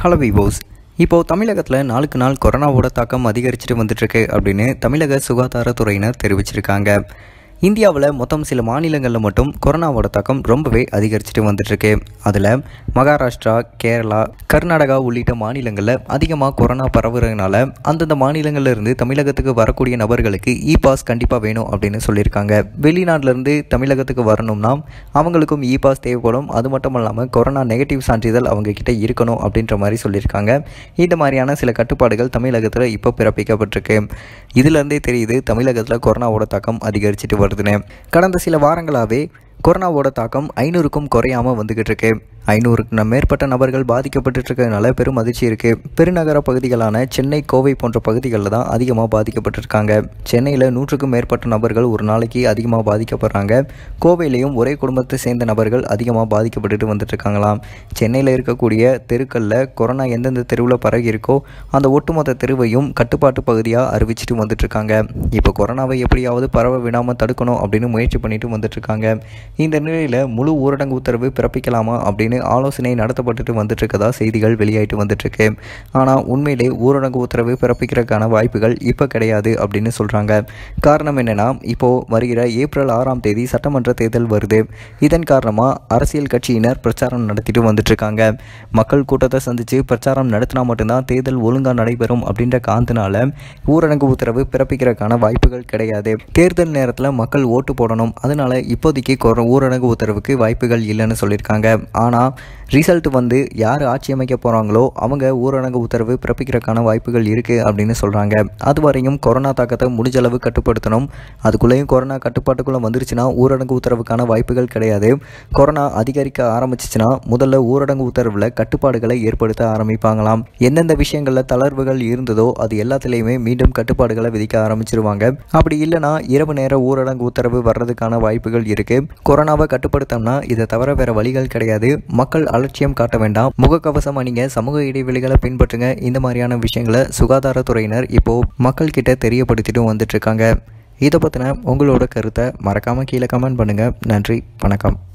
hello விவோஸ் இப்போது தமிழகத்தில் நாளுக்கு நாள் கொரோனாவோட தாக்கம் அதிகரிச்சுட்டு வந்துட்டுருக்கு அப்படின்னு தமிழக சுகாதாரத்துறையினர் தெரிவிச்சிருக்காங்க இந்தியாவில் மொத்தம் சில மாநிலங்களில் மட்டும் கொரோனாவோட தாக்கம் ரொம்பவே அதிகரிச்சுட்டு வந்துட்டுருக்கு அதில் மகாராஷ்டிரா கேரளா கர்நாடகா உள்ளிட்ட மாநிலங்களில் அதிகமாக கொரோனா பரவுறதுனால அந்தந்த மாநிலங்கள்ல இருந்து தமிழகத்துக்கு வரக்கூடிய நபர்களுக்கு இ பாஸ் கண்டிப்பாக வேணும் அப்படின்னு சொல்லியிருக்காங்க வெளிநாட்டிலேருந்து தமிழகத்துக்கு வரணும்னா அவங்களுக்கும் இ பாஸ் தேவைப்படும் அது மட்டும் இல்லாமல் கொரோனா நெகட்டிவ் சான்றிதழ் அவங்க கிட்ட இருக்கணும் அப்படின்ற மாதிரி சொல்லியிருக்காங்க இந்த மாதிரியான சில கட்டுப்பாடுகள் தமிழகத்தில் இப்போ பிறப்பிக்கப்பட்டிருக்கு இதுலேருந்தே தெரியுது தமிழகத்தில் கொரோனாவோட தாக்கம் அதிகரிச்சுட்டு வருதுன்னு கடந்த சில வாரங்களாகவே கொரோனாவோட தாக்கம் ஐநூறுக்கும் குறையாமல் வந்துக்கிட்டு இருக்கு ஐநூறுக்கு மேற்பட்ட நபர்கள் பாதிக்கப்பட்டு இருக்கிறதுனால பெரும் அதிர்ச்சி இருக்குது பெருநகர பகுதிகளான சென்னை கோவை போன்ற பகுதிகளில் தான் அதிகமாக பாதிக்கப்பட்டிருக்காங்க சென்னையில் நூற்றுக்கும் மேற்பட்ட நபர்கள் ஒரு நாளைக்கு அதிகமாக பாதிக்கப்படுறாங்க கோவையிலையும் ஒரே குடும்பத்தை சேர்ந்த நபர்கள் அதிகமாக பாதிக்கப்பட்டுட்டு வந்துட்டு இருக்காங்களாம் சென்னையில் இருக்கக்கூடிய தெருக்களில் கொரோனா எந்தெந்த தெருவில் பரவி இருக்கோ அந்த ஒட்டுமொத்த தெருவையும் கட்டுப்பாட்டு பகுதியாக அறிவிச்சிட்டு வந்துட்டு இருக்காங்க இப்போ கொரோனாவை எப்படியாவது பரவ விடாமல் தடுக்கணும் அப்படின்னு முயற்சி பண்ணிட்டு வந்துட்டு இருக்காங்க இந்த நிலையில் முழு ஊரடங்கு உத்தரவு பிறப்பிக்கலாமா அப்படின்னு ஆலோசனை நடத்தப்பட்டுட்டு வந்துட்டு இருக்கதா செய்திகள் வெளியாயிட்டு வந்துட்டு இருக்கு ஆனால் உண்மையிலே ஊரடங்கு உத்தரவு பிறப்பிக்கிறதுக்கான வாய்ப்புகள் இப்போ கிடையாது அப்படின்னு சொல்கிறாங்க காரணம் என்னென்னா இப்போது வருகிற ஏப்ரல் ஆறாம் தேதி சட்டமன்ற தேர்தல் வருது இதன் காரணமாக அரசியல் கட்சியினர் பிரச்சாரம் நடத்திட்டு வந்துட்டு இருக்காங்க மக்கள் கூட்டத்தை சந்தித்து பிரச்சாரம் நடத்தினா மட்டும்தான் தேர்தல் ஒழுங்காக நடைபெறும் அப்படின்ற காரணத்தினால ஊரடங்கு உத்தரவு பிறப்பிக்கிறதுக்கான வாய்ப்புகள் கிடையாது தேர்தல் நேரத்தில் மக்கள் ஓட்டு போடணும் அதனால இப்போதைக்கு கொர ஊரடங்கு உத்தரவுக்கு வாய்ப்புகள் இல்லைன்னு சொல்லியிருக்காங்க ஆனால் ரிசல்ட் வந்து யார் ஆட்சி அமைக்க போகிறாங்களோ அவங்க ஊரடங்கு உத்தரவு பிறப்பிக்கிறதுக்கான வாய்ப்புகள் இருக்குது அப்படின்னு சொல்கிறாங்க அது வரையும் கொரோனா தாக்கத்தை முடிஞ்ச அளவு கட்டுப்படுத்தணும் அதுக்குள்ளேயும் கொரோனா கட்டுப்பாட்டுக்குள்ளே வந்துருச்சுன்னா ஊரடங்கு உத்தரவுக்கான வாய்ப்புகள் கிடையாது கொரோனா அதிகரிக்க ஆரம்பிச்சிச்சுன்னா முதல்ல ஊரடங்கு உத்தரவில் கட்டுப்பாடுகளை ஏற்படுத்த ஆரம்பிப்பாங்களாம் எந்தெந்த விஷயங்களில் தளர்வுகள் இருந்ததோ அது எல்லாத்துலேயுமே மீண்டும் கட்டுப்பாடுகளை விதிக்க ஆரம்பிச்சிருவாங்க அப்படி இல்லைனா இரவு நேர ஊரடங்கு உத்தரவு வர்றதுக்கான வாய்ப்புகள் இருக்குது கொரோனாவை கட்டுப்படுத்தோம்னா இதை தவிர வேற வழிகள் கிடையாது மக்கள் அலட்சியம் காட்ட வேண்டாம் முகக்கவசம் அணிங்க சமூக இடைவெளிகளை பின்பற்றுங்க இந்த மாதிரியான விஷயங்களை சுகாதாரத்துறையினர் இப்போ மக்கள் கிட்ட தெரியப்படுத்திட்டு வந்துட்டு இருக்காங்க இதை பற்றின உங்களோட கருத்தை மறக்காமல் கீழே கமெண்ட் பண்ணுங்கள் நன்றி வணக்கம்